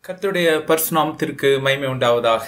கர்த்தருடைய பரிசுநாமத்திற்கு மகிமை உண்டாவதாக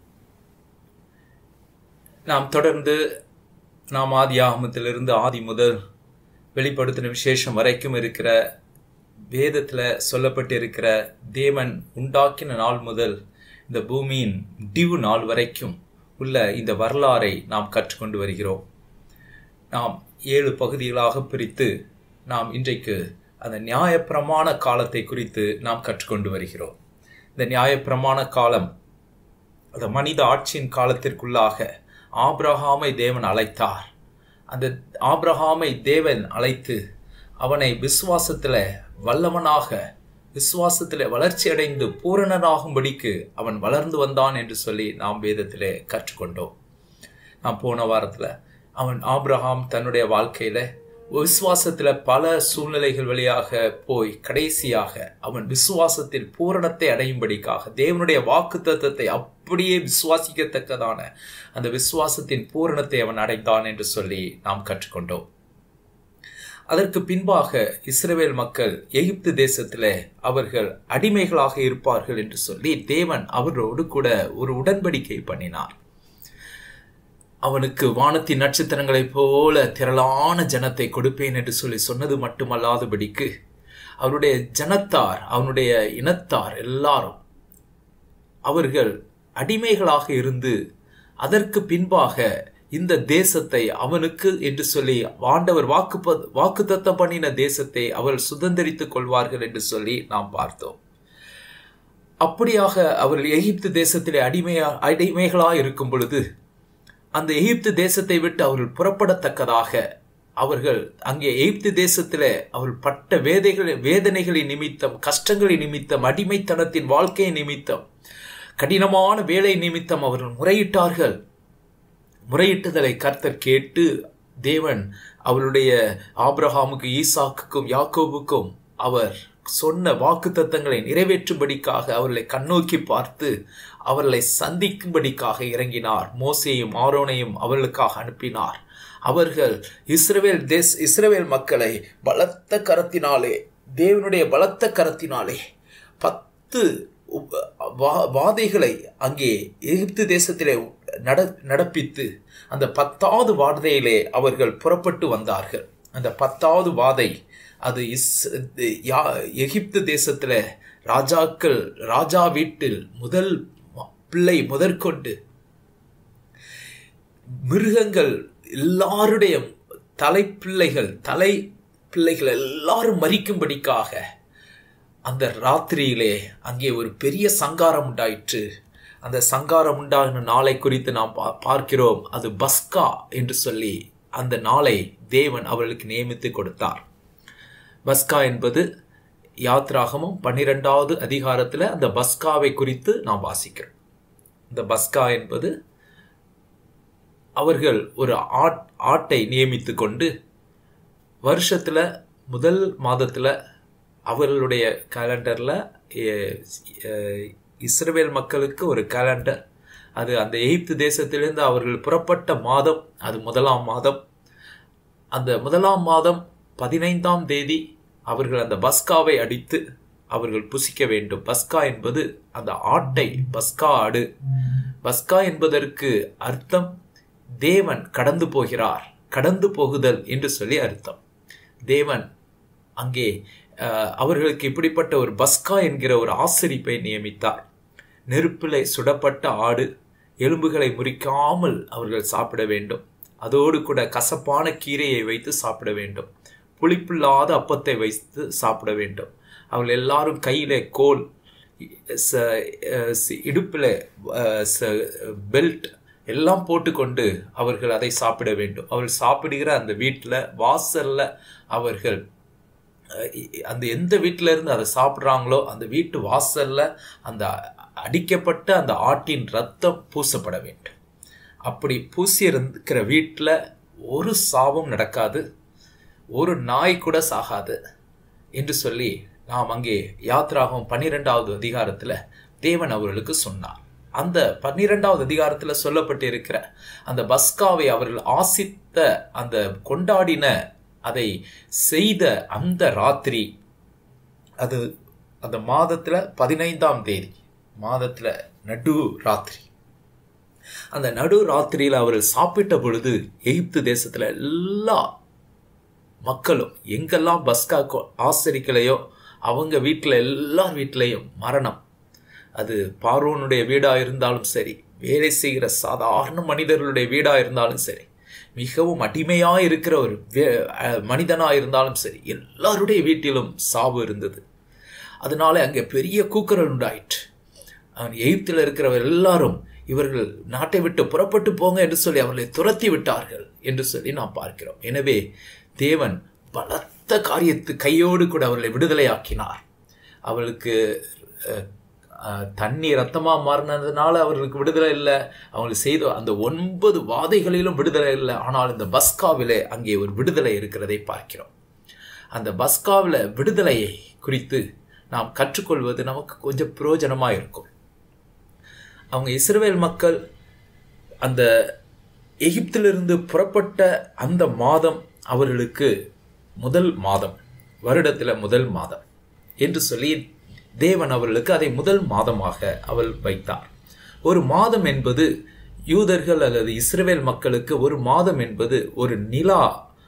நாம் தொடர்ந்து நாம் ஆதி ஆகமத்திலிருந்து ஆதி முதல் வெளிப்படுத்தின விசேஷம் வரைக்கும் இருக்கிற வேதத்தில் சொல்லப்பட்டிருக்கிற தேவன் உண்டாக்கின நாள் முதல் இந்த பூமியின் முடிவு நாள் வரைக்கும் உள்ள இந்த வரலாறை நாம் கற்றுக்கொண்டு வருகிறோம் நாம் ஏழு பகுதிகளாக பிரித்து நாம் இன்றைக்கு அந்த நியாயப்பிரமாண காலத்தை குறித்து நாம் கற்றுக்கொண்டு வருகிறோம் இந்த நியாயப்பிரமாண காலம் அந்த மனித ஆட்சியின் காலத்திற்குள்ளாக ஆப்ரஹாமை தேவன் அழைத்தார் அந்த ஆப்ரஹாமை தேவன் அழைத்து அவனை விசுவாசத்தில் வல்லவனாக விசுவாசத்தில் வளர்ச்சி அடைந்து பூரணனாகும்படிக்கு அவன் வளர்ந்து வந்தான் என்று சொல்லி நாம் வேதத்திலே கற்றுக்கொண்டோம் நாம் போன வாரத்தில் அவன் ஆப்ரஹாம் தன்னுடைய வாழ்க்கையில விசுவாசத்துல பல சூழ்நிலைகள் வழியாக போய் கடைசியாக அவன் விசுவாசத்தில் பூரணத்தை அடையும்படிக்காக தேவனுடைய வாக்கு தத்துவத்தை அப்படியே விசுவாசிக்கத்தக்கதான அந்த விசுவாசத்தின் பூரணத்தை அவன் அடைந்தான் என்று சொல்லி நாம் கற்றுக்கொண்டோம் அதற்கு பின்பாக இஸ்ரேல் மக்கள் எகிப்து தேசத்தில் அவர்கள் அடிமைகளாக இருப்பார்கள் என்று சொல்லி தேவன் அவரோடு கூட ஒரு உடன்படிக்கை பண்ணினார் அவனுக்கு வானத்தின் நட்சத்திரங்களைப் போல திரளான ஜனத்தை கொடுப்பேன் என்று சொல்லி சொன்னது மட்டுமல்லாதபடிக்கு அவருடைய ஜனத்தார் அவனுடைய இனத்தார் எல்லாரும் அவர்கள் அடிமைகளாக இருந்து அதற்கு பின்பாக இந்த தேசத்தை அவனுக்கு என்று சொல்லி ஆண்டவர் வாக்கு வாக்குத்தத்தம் பண்ணின தேசத்தை அவர்கள் சுதந்திரித்துக் கொள்வார்கள் என்று சொல்லி நாம் பார்த்தோம் அப்படியாக அவர்கள் எகிப்து தேசத்திலே அடிமையா அடிமைகளா இருக்கும் பொழுது அந்த எகிப்து தேசத்தை விட்டு அவர்கள் புறப்படத்தக்கதாக அவர்கள் அங்கே எகிப்து தேசத்தில் அவர்கள் பட்ட வேதைகள் வேதனைகளின் நிமித்தம் கஷ்டங்களின் நிமித்தம் அடிமைத்தனத்தின் வாழ்க்கை நிமித்தம் கடினமான வேலை நிமித்தம் அவர்கள் முறையிட்டார்கள் முறையிட்டதலை கர்த்தர் கேட்டு தேவன் அவருடைய ஆப்ரஹாமுக்கு ஈசாக்குக்கும் யாக்கோபுக்கும் அவர் சொன்ன வாக்கு தத்தங்களை நிறைவேற்றும்படிக்காக அவர்களை கண்ணோக்கி பார்த்து அவர்களை சந்திக்கும்படிக்காக இறங்கினார் மோசையும் ஆரோனையும் அவர்களுக்காக அனுப்பினார் அவர்கள் இஸ்ரவேல் தேஸ் இஸ்ரவேல் மக்களை பலத்த கரத்தினாலே தேவனுடைய பலத்த கரத்தினாலே பத்து வாதைகளை அங்கே எகிப்து தேசத்திலே நட நடப்பித்து அந்த பத்தாவது வாதையிலே அவர்கள் புறப்பட்டு வந்தார்கள் அந்த பத்தாவது வாதை அது இஸ் எகிப்து தேசத்துல ராஜாக்கள் ராஜா வீட்டில் முதல் பிள்ளை முதற்கொண்டு மிருகங்கள் எல்லாருடைய தலைப்பிள்ளைகள் தலை பிள்ளைகள் எல்லாரும் மறிக்கும்படிக்காக அந்த ராத்திரியிலே அங்கே ஒரு பெரிய சங்காரம் உண்டாயிற்று அந்த சங்காரம் உண்டாகின நாளை குறித்து நாம் பார்க்கிறோம் அது பஸ்கா என்று சொல்லி அந்த நாளை தேவன் அவர்களுக்கு நியமித்து கொடுத்தார் பஸ்கா என்பது யாத்ராகமும் பன்னிரெண்டாவது அதிகாரத்தில் அந்த பஸ்காவை குறித்து நாம் வாசிக்கிறோம் இந்த பஸ்கா என்பது அவர்கள் ஒரு ஆட் ஆட்டை நியமித்து கொண்டு வருஷத்தில் முதல் மாதத்தில் அவர்களுடைய கேலண்டரில் இஸ்ரேல் மக்களுக்கு ஒரு கேலண்டர் அது அந்த எகிப்து தேசத்திலிருந்து அவர்கள் புறப்பட்ட மாதம் அது முதலாம் மாதம் அந்த முதலாம் மாதம் பதினைந்தாம் தேதி அவர்கள் அந்த பஸ்காவை அடித்து அவர்கள் புசிக்க வேண்டும் பஸ்கா என்பது அந்த ஆட்டை பஸ்கா ஆடு பஸ்கா என்பதற்கு அர்த்தம் தேவன் கடந்து போகிறார் கடந்து போகுதல் என்று சொல்லி அர்த்தம் தேவன் அங்கே அவர்களுக்கு இப்படிப்பட்ட ஒரு பஸ்கா என்கிற ஒரு ஆசிரிப்பை நியமித்தார் நெருப்பிலை சுடப்பட்ட ஆடு எலும்புகளை முறிக்காமல் அவர்கள் சாப்பிட வேண்டும் அதோடு கூட கசப்பான கீரையை வைத்து சாப்பிட வேண்டும் புளிப்பில்லாத அப்பத்தை வைத்து சாப்பிட வேண்டும் அவர்கள் எல்லாரும் கையில கோல் இடுப்பில் பெல்ட் எல்லாம் போட்டுக்கொண்டு அவர்கள் அதை சாப்பிட வேண்டும் அவர்கள் சாப்பிடுகிற அந்த வீட்டில் வாசல்ல அவர்கள் அந்த எந்த வீட்டில இருந்து அதை சாப்பிட்றாங்களோ அந்த வீட்டு வாசல்ல அந்த அடிக்கப்பட்ட அந்த ஆட்டின் ரத்தம் பூசப்பட வேண்டும் அப்படி பூசி இருக்கிற வீட்டில் ஒரு சாபம் நடக்காது ஒரு நாய் கூட சாகாது என்று சொல்லி நாம் அங்கே யாத்ராகும் பன்னிரெண்டாவது அதிகாரத்தில் தேவன் அவர்களுக்கு சொன்னார் அந்த பன்னிரெண்டாவது அதிகாரத்தில் சொல்லப்பட்டிருக்கிற அந்த பஸ்காவை அவர்கள் ஆசித்த அந்த கொண்டாடின அதை செய்த அந்த ராத்திரி அது அந்த மாதத்தில் பதினைந்தாம் தேதி மாதத்தில் நடு ராத்திரி அந்த நடு ராத்திரியில் அவர்கள் சாப்பிட்ட பொழுது எகிப்து தேசத்தில் எல்லா மக்களும் எங்கெல்லாம் பஸ்கா ஆசரிக்கலையோ அவங்க வீட்டில் எல்லார் வீட்டிலையும் மரணம் அது பார்வோனுடைய வீடாக இருந்தாலும் சரி வேலை செய்கிற சாதாரண மனிதர்களுடைய வீடாக இருந்தாலும் சரி மிகவும் அடிமையாக இருக்கிற ஒரு மனிதனாக இருந்தாலும் சரி எல்லாருடைய வீட்டிலும் சாவு இருந்தது அதனால அங்கே பெரிய கூக்குரல் உண்டாயிற்று அவன் எகிப்தில் இருக்கிறவர் எல்லாரும் இவர்கள் நாட்டை விட்டு புறப்பட்டு போங்க என்று சொல்லி அவர்களை துரத்தி விட்டார்கள் என்று சொல்லி நாம் பார்க்கிறோம் எனவே தேவன் பலத்த காரியத்து கையோடு கூட அவர்களை விடுதலையாக்கினார் அவளுக்கு தண்ணி ரத்தமாக மாறினதுனால அவர்களுக்கு விடுதலை இல்லை அவங்களுக்கு செய்த அந்த ஒன்பது வாதைகளிலும் விடுதலை இல்லை ஆனால் இந்த பஸ்காவிலே அங்கே ஒரு விடுதலை இருக்கிறதை பார்க்கிறோம் அந்த பஸ்காவில் விடுதலையை குறித்து நாம் கற்றுக்கொள்வது நமக்கு கொஞ்சம் பிரயோஜனமாக இருக்கும் அவங்க இஸ்ரேல் மக்கள் அந்த எகிப்திலிருந்து புறப்பட்ட அந்த மாதம் அவர்களுக்கு முதல் மாதம் வருடத்தில் முதல் மாதம் என்று சொல்லி தேவன் அவர்களுக்கு அதை முதல் மாதமாக அவள் வைத்தார் ஒரு மாதம் என்பது யூதர்கள் அல்லது இஸ்ரேல் மக்களுக்கு ஒரு மாதம் என்பது ஒரு நிலா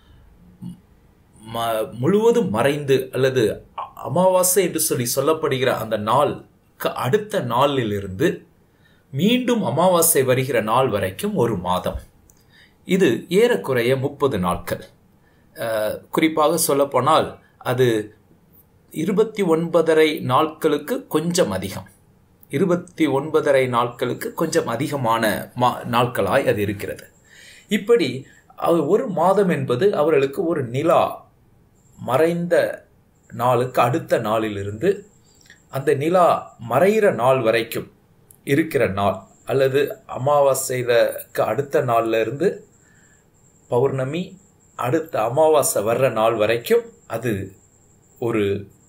முழுவதும் மறைந்து அல்லது அமாவாசை என்று சொல்லி சொல்லப்படுகிற அந்த நாளுக்கு அடுத்த நாளிலிருந்து மீண்டும் அமாவாசை வருகிற நாள் வரைக்கும் ஒரு மாதம் இது ஏறக்குறைய முப்பது நாட்கள் குறிப்பாக சொல்லப்போனால் அது இருபத்தி ஒன்பதரை நாட்களுக்கு கொஞ்சம் அதிகம் இருபத்தி ஒன்பதரை நாட்களுக்கு கொஞ்சம் அதிகமான மா நாட்களாய் அது இருக்கிறது இப்படி ஒரு மாதம் என்பது அவர்களுக்கு ஒரு நிலா மறைந்த நாளுக்கு அடுத்த நாளிலிருந்து அந்த நிலா மறைகிற நாள் வரைக்கும் இருக்கிற நாள் அல்லது அமாவாசையிலக்கு அடுத்த நாள்ல இருந்து பௌர்ணமி அடுத்த அமாவாசை வர்ற நாள் வரைக்கும் அது ஒரு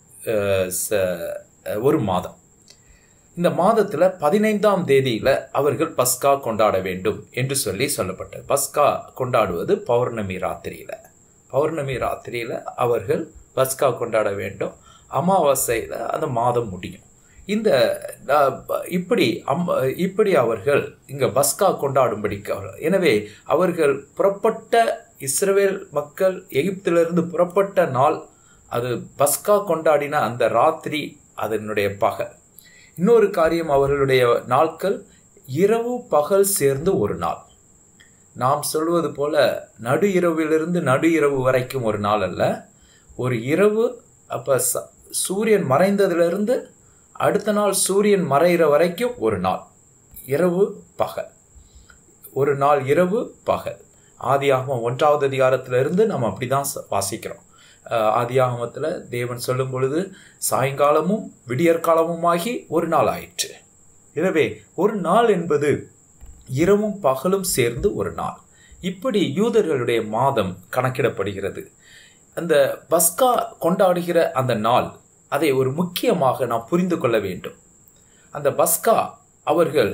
ஒரு மாதம் இந்த மாதத்தில் பதினைந்தாம் தேதியில் அவர்கள் பஸ்கா கொண்டாட வேண்டும் என்று சொல்லி சொல்லப்பட்டது பஸ்கா கொண்டாடுவது பௌர்ணமி ராத்திரியில் பௌர்ணமி ராத்திரியில் அவர்கள் பஸ்கா கொண்டாட வேண்டும் அமாவாசையில் அந்த மாதம் முடியும் இந்த இப்படி அம் இப்படி அவர்கள் இங்கே பஸ்கா கொண்டாடும்படிக்கு எனவே அவர்கள் புறப்பட்ட இஸ்ரேல் மக்கள் எகிப்திலிருந்து புறப்பட்ட நாள் அது பஸ்கா கொண்டாடின அந்த ராத்திரி அதனுடைய பகல் இன்னொரு காரியம் அவர்களுடைய நாட்கள் இரவு பகல் சேர்ந்து ஒரு நாள் நாம் சொல்வது போல நடு இரவிலிருந்து நடு இரவு வரைக்கும் ஒரு நாள் அல்ல ஒரு இரவு அப்போ சூரியன் மறைந்ததிலிருந்து அடுத்த நாள் சூரியன் மறைகிற வரைக்கும் ஒரு நாள் இரவு பகல் ஒரு நாள் இரவு பகல் ஆதியாகமம் ஒன்றாவது அதிகாரத்திலிருந்து நம்ம அப்படி தான் வாசிக்கிறோம் ஆதியாகமத்தில் தேவன் சொல்லும் பொழுது சாயங்காலமும் விடியற்காலமுமாகி ஒரு நாள் ஆயிற்று எனவே ஒரு நாள் என்பது இரவும் பகலும் சேர்ந்து ஒரு நாள் இப்படி யூதர்களுடைய மாதம் கணக்கிடப்படுகிறது அந்த பஸ்கா கொண்டாடுகிற அந்த நாள் அதை ஒரு முக்கியமாக நாம் புரிந்து கொள்ள வேண்டும் அந்த பஸ்கா அவர்கள்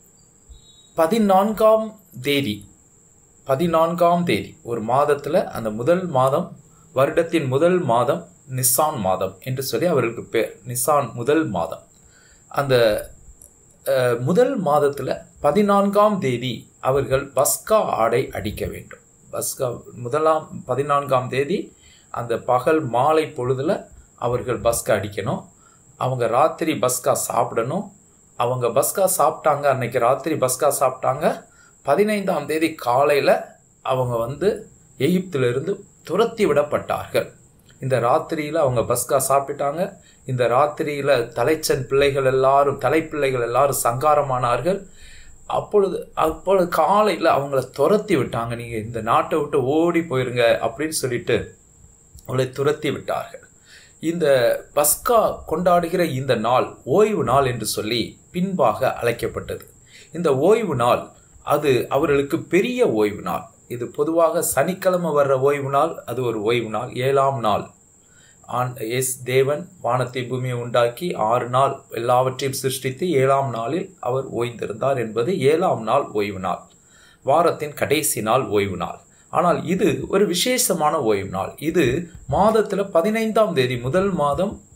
பதினான்காம் தேதி பதினான்காம் தேதி ஒரு மாதத்தில் அந்த முதல் மாதம் வருடத்தின் முதல் மாதம் நிசான் மாதம் என்று சொல்லி அவர்களுக்கு பேர் நிசான் முதல் மாதம் அந்த முதல் மாதத்தில் பதினான்காம் தேதி அவர்கள் பஸ்கா ஆடை அடிக்க வேண்டும் பஸ்கா முதலாம் பதினான்காம் தேதி அந்த பகல் மாலை பொழுதில் அவர்கள் பஸ்கா அடிக்கணும் அவங்க ராத்திரி பஸ்கா சாப்பிடணும் அவங்க பஸ்கா சாப்பிட்டாங்க அன்னைக்கு ராத்திரி பஸ்கா சாப்பிட்டாங்க பதினைந்தாம் தேதி காலையில் அவங்க வந்து எகிப்திலிருந்து துரத்தி விடப்பட்டார்கள் இந்த ராத்திரியில் அவங்க பஸ்கா சாப்பிட்டாங்க இந்த ராத்திரியில் தலைச்சன் பிள்ளைகள் எல்லாரும் தலைப்பிள்ளைகள் எல்லாரும் சங்காரமானார்கள் அப்பொழுது அப்பொழுது காலையில் அவங்கள துரத்தி விட்டாங்க நீங்கள் இந்த நாட்டை விட்டு ஓடி போயிருங்க அப்படின்னு சொல்லிட்டு அவளை துரத்தி விட்டார்கள் இந்த பஸ்கா கொண்டாடுகிற இந்த நாள் ஓய்வு நாள் என்று சொல்லி பின்பாக அழைக்கப்பட்டது இந்த ஓய்வு நாள் அது அவர்களுக்கு பெரிய ஓய்வு நாள் இது பொதுவாக சனிக்கிழமை வர்ற ஓய்வு நாள் அது ஒரு ஓய்வு நாள் ஏழாம் நாள் ஆன் எஸ் தேவன் வானத்தை பூமியை உண்டாக்கி ஆறு நாள் எல்லாவற்றையும் சிருஷ்டித்து ஏழாம் நாளில் அவர் ஓய்ந்திருந்தார் என்பது ஏழாம் நாள் ஓய்வு நாள் வாரத்தின் கடைசி நாள் ஓய்வு நாள் ஆனால் இது ஒரு விசேஷமான ஓய்வு நாள் இது மாதத்தில் பதினைந்தாம் தேதி முதல் மாதம்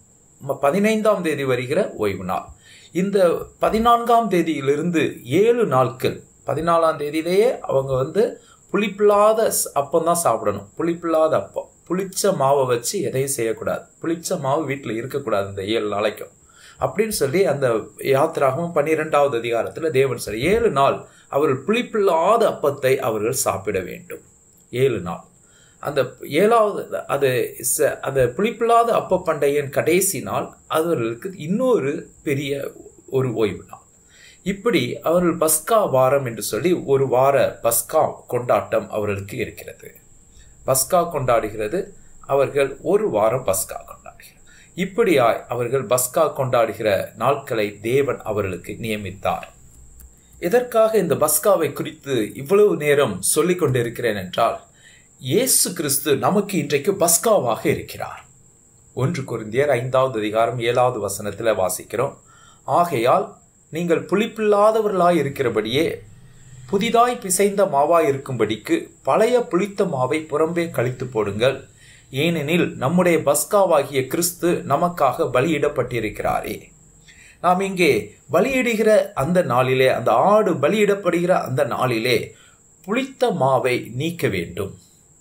ம- பதினைந்தாம் தேதி வருகிற ஓய்வு நாள் இந்த பதினான்காம் தேதியிலிருந்து ஏழு நாட்கள் பதினாலாம் தேதியிலேயே அவங்க வந்து புளிப்பில்லாத ஸ்- அப்பம் தான் சாப்பிடணும் புளிப்பில்லாத அப்பம் புளிச்ச மாவை வச்சு எதையும் செய்யக்கூடாது புளிச்ச மாவு வீட்டில் இருக்கக்கூடாது இந்த ஏழு நாளைக்கும் அப்படின்னு சொல்லி அந்த யாத்திராகவும் பன்னிரெண்டாவது அதிகாரத்தில் தேவன் சொல்லி ஏழு நாள் அவர்கள் புளிப்பில்லாத அப்பத்தை அவர்கள் சாப்பிட வேண்டும் ஏழு நாள் அந்த ஏழாவது அது ச- அந்த புளிப்பில்லாத அப்ப பண்டையின் கடைசி நாள் அவர்களுக்கு இன்னொரு பெரிய ஒரு ஓய்வு நாள் இப்படி அவர்கள் பஸ்கா வாரம் என்று சொல்லி ஒரு வார பஸ்கா கொண்டாட்டம் அவர்களுக்கு இருக்கிறது பஸ்கா கொண்டாடுகிறது அவர்கள் ஒரு வாரம் பஸ்கா கொண்டாடுகிறார் இப்படியாய் அவர்கள் பஸ்கா கொண்டாடுகிற நாட்களை தேவன் அவர்களுக்கு நியமித்தார் எதற்காக இந்த பஸ்காவை குறித்து இவ்வளவு நேரம் சொல்லிக் கொண்டிருக்கிறேன் என்றால் இயேசு கிறிஸ்து நமக்கு இன்றைக்கு பஸ்காவாக இருக்கிறார் ஒன்று குருந்தியர் ஐந்தாவது அதிகாரம் ஏழாவது வசனத்தில் வாசிக்கிறோம் ஆகையால் நீங்கள் புளிப்பில்லாதவர்களாய் இருக்கிறபடியே புதிதாய் பிசைந்த மாவாய் இருக்கும்படிக்கு பழைய புளித்த மாவை புறம்பே கழித்து போடுங்கள் ஏனெனில் நம்முடைய பஸ்காவாகிய கிறிஸ்து நமக்காக பலியிடப்பட்டிருக்கிறாரே நாம் இங்கே பலியிடுகிற அந்த நாளிலே அந்த ஆடு பலியிடப்படுகிற அந்த நாளிலே புளித்த மாவை நீக்க வேண்டும்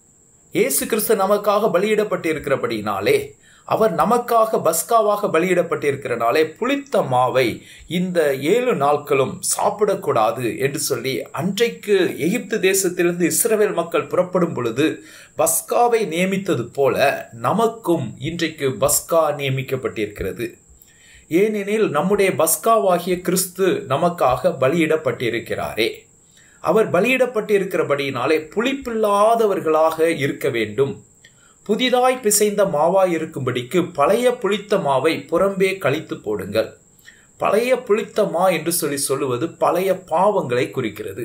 இயேசு கிறிஸ்து நமக்காக பலியிடப்பட்டிருக்கிறபடினாலே அவர் நமக்காக பஸ்காவாக பலியிடப்பட்டிருக்கிறனாலே புளித்த மாவை இந்த ஏழு நாட்களும் சாப்பிடக்கூடாது என்று சொல்லி அன்றைக்கு எகிப்து தேசத்திலிருந்து இஸ்ரவேல் மக்கள் புறப்படும் பொழுது பஸ்காவை நியமித்தது போல நமக்கும் இன்றைக்கு பஸ்கா நியமிக்கப்பட்டிருக்கிறது ஏனெனில் நம்முடைய பஸ்காவாகிய கிறிஸ்து நமக்காக பலியிடப்பட்டிருக்கிறாரே அவர் பலியிடப்பட்டிருக்கிறபடியினாலே புளிப்பில்லாதவர்களாக இருக்க வேண்டும் புதிதாய் பிசைந்த மாவாய் இருக்கும்படிக்கு பழைய புளித்த மாவை புறம்பே கழித்து போடுங்கள் பழைய புளித்த மா என்று சொல்லி சொல்லுவது பழைய பாவங்களை குறிக்கிறது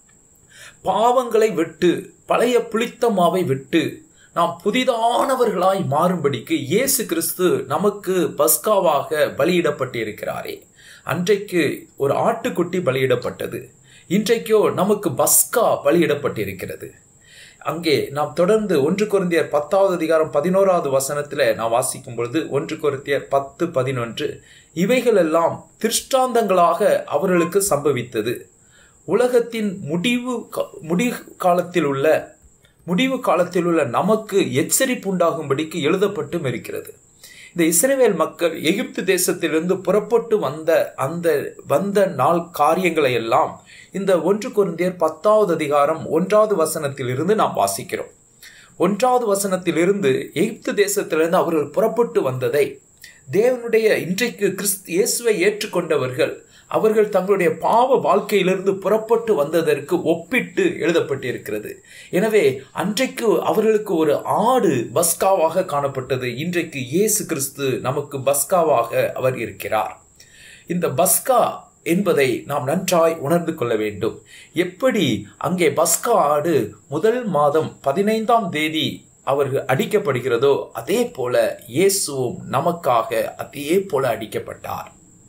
பாவங்களை விட்டு பழைய புளித்த மாவை விட்டு நாம் புதிதானவர்களாய் மாறும்படிக்கு இயேசு கிறிஸ்து நமக்கு பஸ்காவாக பலியிடப்பட்டிருக்கிறாரே அன்றைக்கு ஒரு ஆட்டுக்குட்டி பலியிடப்பட்டது இன்றைக்கோ நமக்கு பஸ்கா பலியிடப்பட்டிருக்கிறது அங்கே நாம் தொடர்ந்து ஒன்று குருந்தியர் பத்தாவது அதிகாரம் பதினோராவது வசனத்தில் நாம் வாசிக்கும் பொழுது ஒன்று குருந்தியர் பத்து பதினொன்று இவைகளெல்லாம் திருஷ்டாந்தங்களாக அவர்களுக்கு சம்பவித்தது உலகத்தின் முடிவு கா- முடிவு காலத்தில் உள்ள முடிவு காலத்தில் உள்ள நமக்கு எச்சரிப்பு உண்டாகும்படிக்கு எழுதப்பட்டும் இருக்கிறது இந்த இஸ்ரவேல் மக்கள் எகிப்து தேசத்திலிருந்து புறப்பட்டு வந்த அந்த வந்த நாள் காரியங்களை எல்லாம் இந்த ஒன்று குருந்தியர் பத்தாவது அதிகாரம் ஒன்றாவது வசனத்திலிருந்து நாம் வாசிக்கிறோம் ஒன்றாவது வசனத்திலிருந்து எகிப்து தேசத்திலிருந்து அவர்கள் புறப்பட்டு வந்ததை தேவனுடைய இன்றைக்கு கிறிஸ்து இயேசுவை ஏற்றுக்கொண்டவர்கள் அவர்கள் தங்களுடைய பாவ வாழ்க்கையிலிருந்து புறப்பட்டு வந்ததற்கு ஒப்பிட்டு எழுதப்பட்டிருக்கிறது எனவே அன்றைக்கு அவர்களுக்கு ஒரு ஆடு பஸ்காவாக காணப்பட்டது இன்றைக்கு இயேசு கிறிஸ்து நமக்கு பஸ்காவாக அவர் இருக்கிறார் இந்த பஸ்கா என்பதை நாம் நன்றாய் உணர்ந்து கொள்ள வேண்டும் எப்படி அங்கே பஸ்கா ஆடு முதல் மாதம் பதினைந்தாம் தேதி அவர்கள் அடிக்கப்படுகிறதோ அதே போல இயேசுவும் நமக்காக அதே போல அடிக்கப்பட்டார்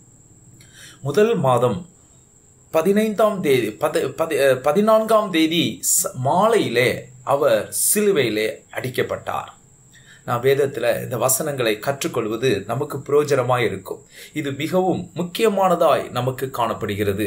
முதல் மாதம் பதினைந்தாம் தேதி பத பதி பதினான்காம் தேதி ச- மாலையிலே அவர் சிலுவையிலே அடிக்கப்பட்டார் நான் வேதத்தில் இந்த வசனங்களை கற்றுக்கொள்வது நமக்கு பிரயோஜனமாய் இருக்கும் இது மிகவும் முக்கியமானதாய் நமக்கு காணப்படுகிறது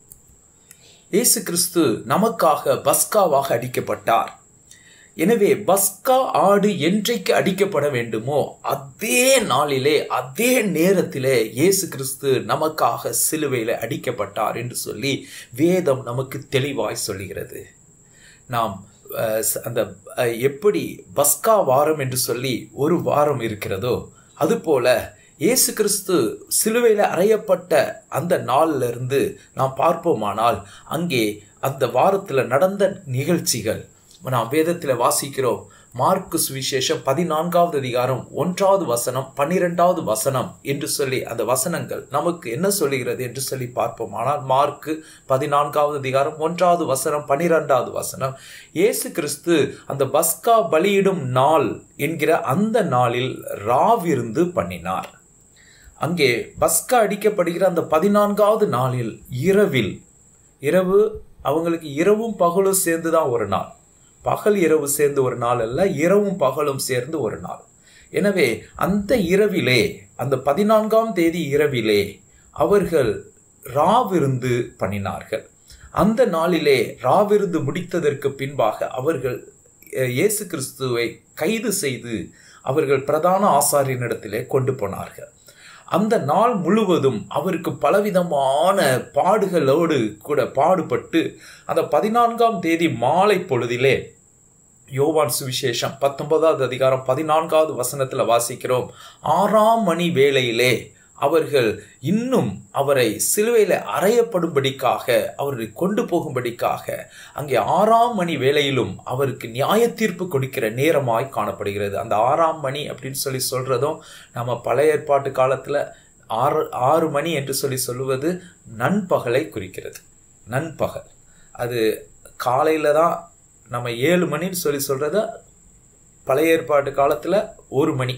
இயேசு கிறிஸ்து நமக்காக பஸ்காவாக அடிக்கப்பட்டார் எனவே பஸ்கா ஆடு என்றைக்கு அடிக்கப்பட வேண்டுமோ அதே நாளிலே அதே நேரத்திலே இயேசு கிறிஸ்து நமக்காக சிலுவையில் அடிக்கப்பட்டார் என்று சொல்லி வேதம் நமக்கு தெளிவாய் சொல்லுகிறது நாம் அஹ், ச- அந்த அஹ், எப்படி பஸ்கா வாரம் என்று சொல்லி ஒரு வாரம் இருக்கிறதோ அதுபோல இயேசு கிறிஸ்து சிலுவையில் அறையப்பட்ட அந்த நாள்ல இருந்து நாம் பார்ப்போமானால் அங்கே அந்த வாரத்தில் நடந்த நிகழ்ச்சிகள் நாம் வேதத்தில் வாசிக்கிறோம் மார்க்கு சுவிசேஷம் பதினான்காவது அதிகாரம் ஒன்றாவது வசனம் பன்னிரெண்டாவது வசனம் என்று சொல்லி அந்த வசனங்கள் நமக்கு என்ன சொல்லுகிறது என்று சொல்லி பார்ப்போம் ஆனால் மார்க்கு பதினான்காவது அதிகாரம் ஒன்றாவது வசனம் பன்னிரெண்டாவது வசனம் இயேசு கிறிஸ்து அந்த பஸ்கா பலியிடும் நாள் என்கிற அந்த நாளில் ராவிருந்து பண்ணினார் அங்கே பஸ்கா அடிக்கப்படுகிற அந்த பதினான்காவது நாளில் இரவில் இரவு அவங்களுக்கு இரவும் பகலும் சேர்ந்து தான் ஒரு நாள் பகல் இரவு சேர்ந்து ஒரு நாள் அல்ல இரவும் பகலும் சேர்ந்து ஒரு நாள் எனவே அந்த இரவிலே அந்த பதினான்காம் தேதி இரவிலே அவர்கள் ராவிருந்து பண்ணினார்கள் அந்த நாளிலே ராவிருந்து முடித்ததற்கு பின்பாக அவர்கள் அஹ், இயேசு கிறிஸ்துவை கைது செய்து அவர்கள் பிரதான ஆசாரியனிடத்திலே கொண்டு போனார்கள் அந்த நாள் முழுவதும் அவருக்கு பலவிதமான பாடுகளோடு கூட பாடுபட்டு அந்த பதினான்காம் தேதி மாலை பொழுதிலே யோவான் சுவிசேஷம் பத்தொன்பதாவது அதிகாரம் பதினான்காவது வசனத்துல வாசிக்கிறோம் ஆறாம் மணி வேளையிலே அவர்கள் இன்னும் அவரை சிலுவையில் அறையப்படும்படிக்காக அவரை கொண்டு போகும்படிக்காக அங்கே ஆறாம் மணி வேளையிலும் அவருக்கு நியாய தீர்ப்பு கொடுக்கிற நேரமாய் காணப்படுகிறது அந்த ஆறாம் மணி அப்படின்னு சொல்லி சொல்றதும் நம்ம பழைய ஏற்பாட்டு காலத்துல ஆறு ஆறு மணி என்று சொல்லி சொல்லுவது நண்பகலை குறிக்கிறது நண்பகல் அது காலையில தான் நம்ம ஏழு மணின்னு சொல்லி சொல்றத பழைய ஏற்பாட்டு காலத்துல ஒரு மணி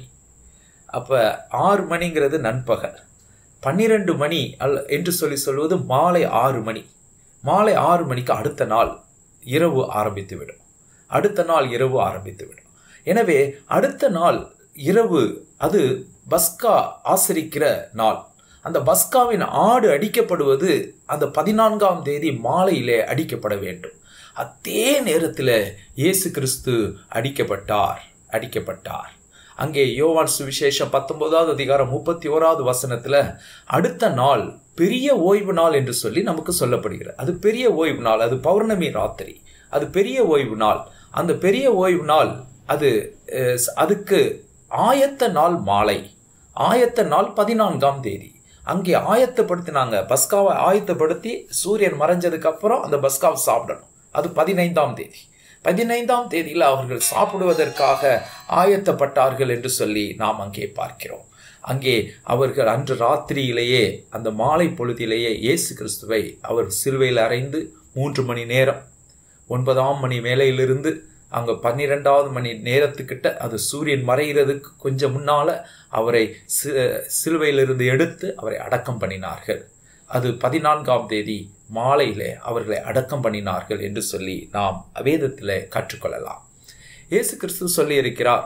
அப்ப ஆறு மணிங்கிறது நண்பகல் பன்னிரண்டு மணி அல்ல என்று சொல்லி சொல்வது மாலை ஆறு மணி மாலை ஆறு மணிக்கு அடுத்த நாள் இரவு ஆரம்பித்து விடும் அடுத்த நாள் இரவு ஆரம்பித்து விடும் எனவே அடுத்த நாள் இரவு அது பஸ்கா ஆசரிக்கிற நாள் அந்த பஸ்காவின் ஆடு அடிக்கப்படுவது அந்த பதினான்காம் தேதி மாலையிலே அடிக்கப்பட வேண்டும் அதே நேரத்தில் இயேசு கிறிஸ்து அடிக்கப்பட்டார் அடிக்கப்பட்டார் அங்கே யோவான் சுவிசேஷம் பத்தொன்பதாவது அதிகாரம் முப்பத்தி ஓராவது வசனத்துல அடுத்த நாள் பெரிய ஓய்வு நாள் என்று சொல்லி நமக்கு சொல்லப்படுகிறது அது பெரிய ஓய்வு நாள் அது பௌர்ணமி ராத்திரி அது பெரிய ஓய்வு நாள் அந்த பெரிய ஓய்வு நாள் அது அஹ், அதுக்கு ஆயத்த நாள் மாலை ஆயத்த நாள் பதினான்காம் தேதி அங்கே ஆயத்தப்படுத்தினாங்க பஸ்காவை ஆயத்தப்படுத்தி சூரியன் மறைஞ்சதுக்கு அப்புறம் அந்த பஸ்காவை சாப்பிடணும் அது பதினைந்தாம் தேதி பதினைந்தாம் தேதியில் அவர்கள் சாப்பிடுவதற்காக ஆயத்தப்பட்டார்கள் என்று சொல்லி நாம் அங்கே பார்க்கிறோம் அங்கே அவர்கள் அன்று ராத்திரியிலேயே அந்த மாலை பொழுதிலேயே இயேசு கிறிஸ்துவை அவர் சிலுவையில் அறைந்து மூன்று மணி நேரம் ஒன்பதாம் மணி வேலையிலிருந்து அங்கே பன்னிரெண்டாவது மணி நேரத்துக்கிட்ட அது சூரியன் மறைகிறதுக்கு கொஞ்சம் முன்னால அவரை சி- சிலுவையிலிருந்து எடுத்து அவரை அடக்கம் பண்ணினார்கள் அது பதினான்காம் தேதி மாலையிலே அவர்களை அடக்கம் பண்ணினார்கள் என்று சொல்லி நாம் வேதத்தில் கற்றுக்கொள்ளலாம் இயேசு கிறிஸ்து சொல்லி இருக்கிறார்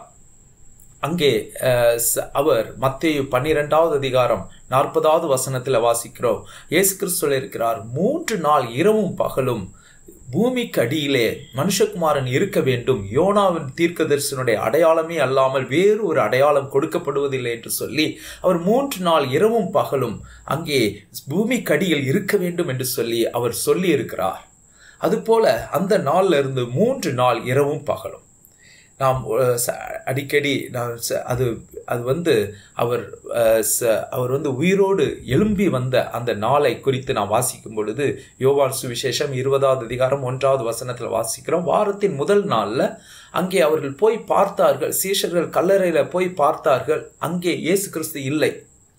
அங்கே அஹ், ச- அவர் மத்தேயு பன்னிரெண்டாவது அதிகாரம் நாற்பதாவது வசனத்தில் வாசிக்கிறோம் இயேசு கிறிஸ்து சொல்லியிருக்கிறார் மூன்று நாள் இரவும் பகலும் பூமிக்கு அடியிலே மனுஷகுமாரன் இருக்க வேண்டும் யோனாவின் தீர்க்கதரிசனுடைய அடையாளமே அல்லாமல் வேறு ஒரு அடையாளம் கொடுக்கப்படுவதில்லை என்று சொல்லி அவர் மூன்று நாள் இரவும் பகலும் அங்கே பூமிக்கு அடியில் இருக்க வேண்டும் என்று சொல்லி அவர் சொல்லி இருக்கிறார் அதுபோல அந்த நாள்ல இருந்து மூன்று நாள் இரவும் பகலும் நாம் அஹ், ச- அடிக்கடி நாம் ச- அது அது வந்து அவர் அஹ், ச- அவர் வந்து உயிரோடு எழும்பி வந்த அந்த நாளை குறித்து நாம் வாசிக்கும் பொழுது யோவான் சுவிசேஷம் இருபதாவது அதிகாரம் ஒன்றாவது வசனத்தில் வாசிக்கிறோம் வாரத்தின் முதல் நாள்ல அங்கே அவர்கள் போய் பார்த்தார்கள் சீஷர்கள் கல்லறையில போய் பார்த்தார்கள் அங்கே இயேசு கிறிஸ்து இல்லை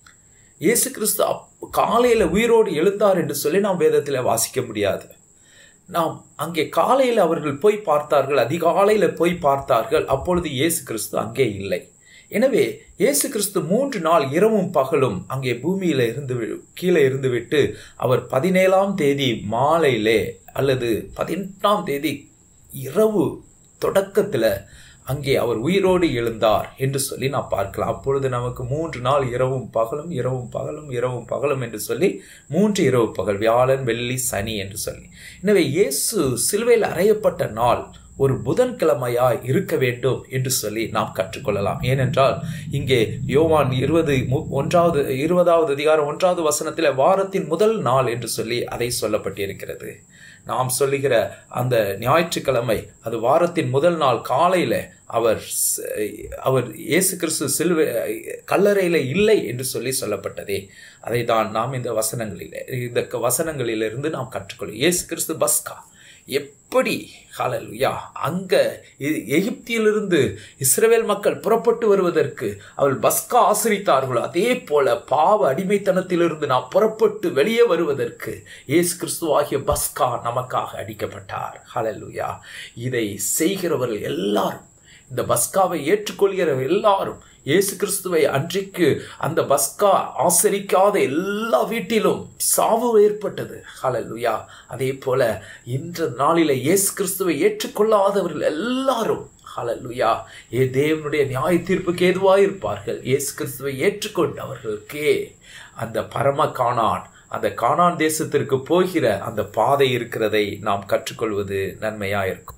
இயேசு கிறிஸ்து அப்- காலையில உயிரோடு எழுந்தார் என்று சொல்லி நாம் வேதத்தில் வாசிக்க முடியாது நாம் அங்கே காலையில் அவர்கள் போய் பார்த்தார்கள் அதிகாலையில் போய் பார்த்தார்கள் அப்பொழுது இயேசு கிறிஸ்து அங்கே இல்லை எனவே இயேசு கிறிஸ்து மூன்று நாள் இரவும் பகலும் அங்கே பூமியில இருந்து வி- கீழே இருந்துவிட்டு அவர் பதினேழாம் தேதி மாலையிலே அல்லது பதினெட்டாம் தேதி இரவு தொடக்கத்தில் அங்கே அவர் உயிரோடு எழுந்தார் என்று சொல்லி நாம் பார்க்கலாம் அப்பொழுது நமக்கு மூன்று நாள் இரவும் பகலும் இரவும் பகலும் இரவும் பகலும் என்று சொல்லி மூன்று இரவு பகல் வியாழன் வெள்ளி சனி என்று சொல்லி எனவே இயேசு சிலுவையில் அறையப்பட்ட நாள் ஒரு புதன்கிழமையாய் இருக்க வேண்டும் என்று சொல்லி நாம் கற்றுக்கொள்ளலாம் ஏனென்றால் இங்கே யோவான் இருபது மு- ஒன்றாவது இருபதாவது அதிகாரம் ஒன்றாவது வசனத்தில் வாரத்தின் முதல் நாள் என்று சொல்லி அதை சொல்லப்பட்டிருக்கிறது நாம் சொல்லுகிற அந்த ஞாயிற்றுக்கிழமை அது வாரத்தின் முதல் நாள் காலையில அவர் ச- அவர் இயேசு கிறிஸ்து சிலுவை கல்லறையில இல்லை என்று சொல்லி சொல்லப்பட்டதே அதை தான் நாம் இந்த வசனங்களில் இந்த க- வசனங்களிலிருந்து நாம் கற்றுக்கொள்ளும் இயேசு கிறிஸ்து பஸ்கா எப்படி ஹalleluya அங்க எ- எகிப்தியிலிருந்து இஸ்ரவேல் மக்கள் புறப்பட்டு வருவதற்கு அவள் பஸ்கா ஆசிரித்தார்களோ அதே போல பாவ அடிமைத்தனத்திலிருந்து நாம் புறப்பட்டு வெளியே வருவதற்கு இயேசு கிறிஸ்துவாகிய பஸ்கா நமக்காக அடிக்கப்பட்டார் ஹalleluya இதை செய்கிறவர்கள் எல்லாரும் இந்த பஸ்காவை ஏற்றுக்கொள்கிற எல்லாரும் இயேசு கிறிஸ்துவை அன்றைக்கு அந்த பஸ்கா ஆசரிக்காத எல்லா வீட்டிலும் சாவு ஏற்பட்டது ஹalleluya அதே போல இன்ற நாளில இயேசு கிறிஸ்துவை ஏற்றுக்கொள்ளாதவர்கள் எல்லாரும் ஹalleluya ஏ தேவனுடைய நியாய தீர்ப்புக்கு ஏதுவாக இருப்பார்கள் இயேசு கிறிஸ்துவை ஏற்றுக்கொண்டவர்களுக்கே அந்த பரம காணான் அந்த காணான் தேசத்திற்கு போகிற அந்த பாதை இருக்கிறதை நாம் கற்றுக்கொள்வது நன்மையா இருக்கும்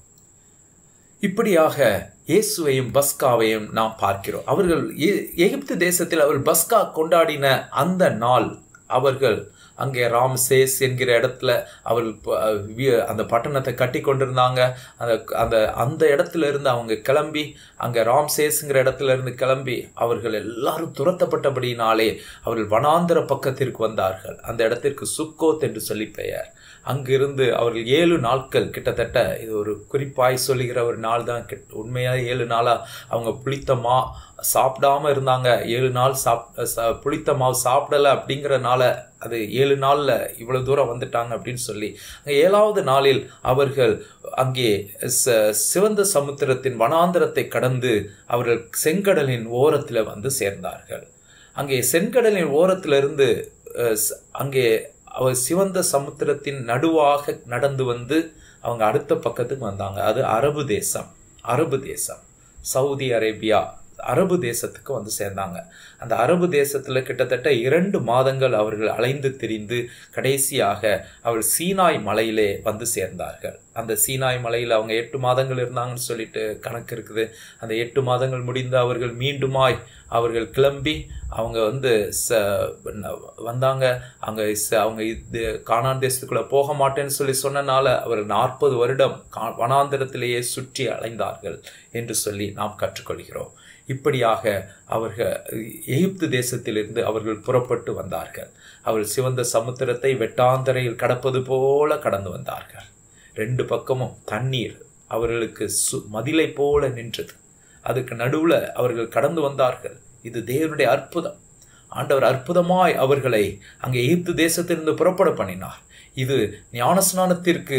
இப்படியாக இயேசுவையும் பஸ்காவையும் நாம் பார்க்கிறோம் அவர்கள் எ- எகிப்து தேசத்தில் அவர்கள் பஸ்கா கொண்டாடின அந்த நாள் அவர்கள் அங்கே ராம்சேஸ் என்கிற இடத்துல அவர்கள் ப- வி- அந்த பட்டணத்தை கட்டி கொண்டிருந்தாங்க அந்த அந்த அந்த இடத்துல இருந்து அவங்க கிளம்பி அங்கே ராம்சேஸ்ங்கிற இடத்துல இருந்து கிளம்பி அவர்கள் எல்லாரும் துரத்தப்பட்டபடியினாலே அவர்கள் வனாந்தர பக்கத்திற்கு வந்தார்கள் அந்த இடத்திற்கு சுக்கோத் என்று சொல்லி பெயர் அங்கிருந்து அவர்கள் ஏழு நாட்கள் கிட்டத்தட்ட இது ஒரு குறிப்பாய் சொல்லுகிற ஒரு நாள் தான் கிட்ட- உண்மையா ஏழு நாளா அவங்க புளித்த மா சாப்பிடாம இருந்தாங்க ஏழு நாள் சாப் ச- புளித்த மாவு சாப்பிடல அப்படிங்கறனால அது ஏழு நாள்ல இவ்வளவு தூரம் வந்துட்டாங்க அப்படின்னு சொல்லி அங்க ஏழாவது நாளில் அவர்கள் அங்கே ச- சிவந்த சமுத்திரத்தின் வனாந்தரத்தை கடந்து அவர்கள் செங்கடலின் ஓரத்தில் வந்து சேர்ந்தார்கள் அங்கே செங்கடலின் ஓரத்திலிருந்து அஹ், ச- அங்கே அவர் சிவந்த சமுத்திரத்தின் நடுவாக நடந்து வந்து அவங்க அடுத்த பக்கத்துக்கு வந்தாங்க அது அரபு தேசம் அரபு தேசம் சவுதி அரேபியா அரபு தேசத்துக்கு வந்து சேர்ந்தாங்க அந்த அரபு தேசத்துல கிட்டத்தட்ட இரண்டு மாதங்கள் அவர்கள் அலைந்து திரிந்து கடைசியாக அவர்கள் சீனாய் மலையிலே வந்து சேர்ந்தார்கள் அந்த சீனாய் மலையில் அவங்க எட்டு மாதங்கள் இருந்தாங்கன்னு சொல்லிட்டு கணக்கு இருக்குது அந்த எட்டு மாதங்கள் முடிந்து அவர்கள் மீண்டுமாய் அவர்கள் கிளம்பி அவங்க வந்து ச வந்தாங்க அங்க ச- அவங்க இது கானான் தேசத்துக்குள்ள போக மாட்டேன்னு சொல்லி சொன்னனால அவர்கள் நாற்பது வருடம் கா- வனாந்திரத்திலேயே சுற்றி அலைந்தார்கள் என்று சொல்லி நாம் கற்றுக்கொள்கிறோம் இப்படியாக அவர்கள் எகிப்து தேசத்திலிருந்து அவர்கள் புறப்பட்டு வந்தார்கள் அவர்கள் சிவந்த சமுத்திரத்தை வெட்டாந்தரையில் கடப்பது போல கடந்து வந்தார்கள் ரெண்டு பக்கமும் தண்ணீர் அவர்களுக்கு சு மதிலை போல நின்றது அதுக்கு நடுவுல அவர்கள் கடந்து வந்தார்கள் இது தேவனுடைய அற்புதம் ஆண்டவர் அற்புதமாய் அவர்களை அங்கே எகிப்து தேசத்திலிருந்து புறப்பட பண்ணினார் இது ஞானஸ்நானத்திற்கு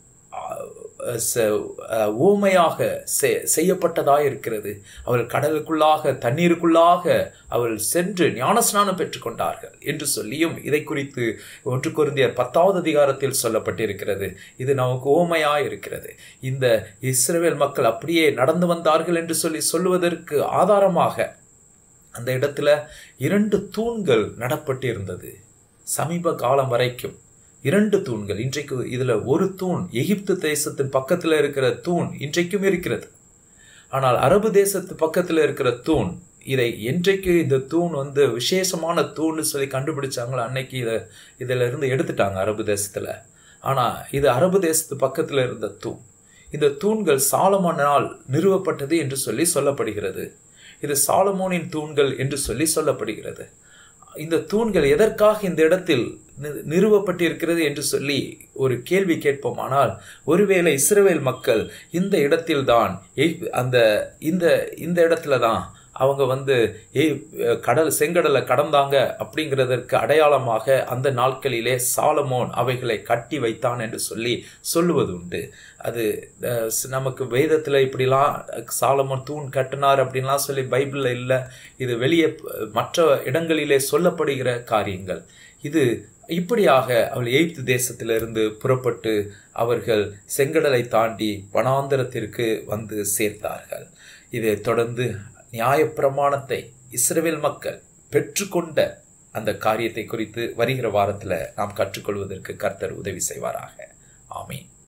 ஆஹ், ச- ஆஹ், ஊமையாக செ- செய்யப்பட்டதாய் இருக்கிறது அவர்கள் கடலுக்குள்ளாக தண்ணீருக்குள்ளாக அவர்கள் சென்று ஞானஸ்நானம் பெற்றுக்கொண்டார்கள் என்று சொல்லியும் இதை குறித்து ஒன்று கொரிந்தியர் பத்தாவது அதிகாரத்தில் சொல்லப்பட்டிருக்கிறது இது நமக்கு ஊமையாய் இருக்கிறது இந்த இஸ்ரவேல் மக்கள் அப்படியே நடந்து வந்தார்கள் என்று சொல்லி சொல்லுவதற்கு ஆதாரமாக அந்த இடத்துல இரண்டு தூண்கள் நடப்பட்டு இருந்தது சமீப காலம் வரைக்கும் இரண்டு தூண்கள் இன்றைக்கு இதுல ஒரு தூண் எகிப்து தேசத்தின் பக்கத்துல இருக்கிற தூண் இன்றைக்கும் இருக்கிறது ஆனால் அரபு தேசத்து பக்கத்துல இருக்கிற தூண் இதை என்றைக்கு இந்த தூண் வந்து விசேஷமான தூண்னு சொல்லி கண்டுபிடிச்சாங்களோ அன்னைக்கு இதை இதுல இருந்து எடுத்துட்டாங்க அரபு தேசத்துல ஆனா இது அரபு தேசத்து பக்கத்துல இருந்த தூண் இந்த தூண்கள் சாலமோனால் நிறுவப்பட்டது என்று சொல்லி சொல்லப்படுகிறது இது சாலமோனின் தூண்கள் என்று சொல்லி சொல்லப்படுகிறது இந்த தூண்கள் எதற்காக இந்த இடத்தில் நி- நிறுவப்பட்டிருக்கிறது என்று சொல்லி ஒரு கேள்வி கேட்போமானால் ஒருவேளை இஸ்ரவேல் மக்கள் இந்த இடத்தில்தான் எய்- அந்த இந்த இந்த இடத்துல தான் அவங்க வந்து ஏய் கடல் செங்கடலை கடந்தாங்க அப்படிங்கிறதற்கு அடையாளமாக அந்த நாட்களிலே சாலமோன் அவைகளை கட்டி வைத்தான் என்று சொல்லி சொல்லுவது உண்டு அது அஹ், ஸ்- நமக்கு வேதத்தில் இப்படிலாம் சாலமோன் தூண் கட்டினார் அப்படின்லாம் சொல்லி பைபிளில் இல்லை இது வெளியே ப- மற்ற இடங்களிலே சொல்லப்படுகிற காரியங்கள் இது இப்படியாக அவள் எகிப்து தேசத்திலிருந்து புறப்பட்டு அவர்கள் செங்கடலை தாண்டி வனாந்தரத்திற்கு வந்து சேர்ந்தார்கள் இதைத் தொடர்ந்து நியாயப்பிரமாணத்தை இஸ்ரவேல் மக்கள் பெற்றுக்கொண்ட அந்த காரியத்தை குறித்து வருகிற வாரத்தில் நாம் கற்றுக்கொள்வதற்கு கர்த்தர் உதவி செய்வாராக ஆமீன்